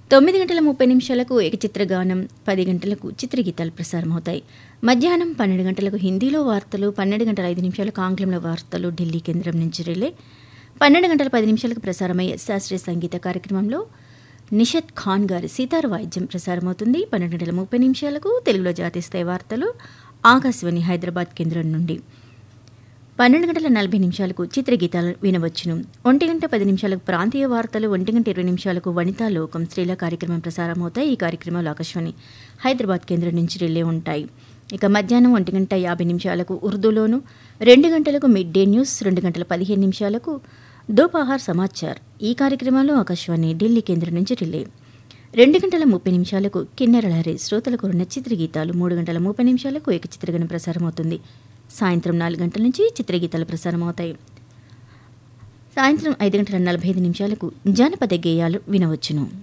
తొమ్మిది గంటల ముప్పై నిమిషాలకు ఏకచిత్ర గానం పది గంటలకు చిత్రగీతాలు ప్రసారమవుతాయి మధ్యాహ్నం పన్నెండు గంటలకు హిందీలో వార్తలు పన్నెండు గంటల ఐదు నిమిషాలకు ఆంగ్లంలో వార్తలు ఢిల్లీ కేంద్రం నుంచి రిలే పన్నెండు గంటల పది నిమిషాలకు ప్రసారమయ్యే శాస్త్రీయ సంగీత కార్యక్రమంలో నిషత్ ఖాన్ గారి సితార్ వాయిద్యం ప్రసారమవుతుంది పన్నెండు గంటల ముప్పై నిమిషాలకు తెలుగులో జాతీయ స్థాయి వార్తలు ఆకాశవాణి హైదరాబాద్ కేంద్రం నుండి పన్నెండు గంటల నలభై నిమిషాలకు చిత్రగీతాలు వినవచ్చును ఒంటి గంట పది నిమిషాలకు ప్రాంతీయ వార్తలు ఒంటి గంట ఇరవై నిమిషాలకు వనితా లోకం స్త్రీల కార్యక్రమం ప్రసారమవుతాయి ఈ కార్యక్రమాలు ఆకాశవాణి హైదరాబాద్ కేంద్రం నుంచి రిలే ఉంటాయి ఇక మధ్యాహ్నం ఒంటి గంట యాభై నిమిషాలకు ఉర్దూలోను రెండు గంటలకు మిడ్ డే న్యూస్ రెండు గంటల పదిహేను నిమిషాలకు దోపహార్ సమాచార్ ఈ కార్యక్రమాలు ఆకాశవాణి ఢిల్లీ కేంద్రం నుంచి రిలే రెండు గంటల ముప్పై నిమిషాలకు కిన్నెర లహరి శ్రోతలకు ఉన్న చిత్రగీతాలు మూడు గంటల ముప్పై నిమిషాలకు ఏక చిత్రగణం ప్రసారమవుతుంది సాయంత్రం నాలుగు గంటల నుంచి చిత్రగీతాలు ప్రసారమవుతాయి సాయంత్రం ఐదు గంటల నలభై ఐదు నిమిషాలకు జానపద గేయాలు వినవచ్చును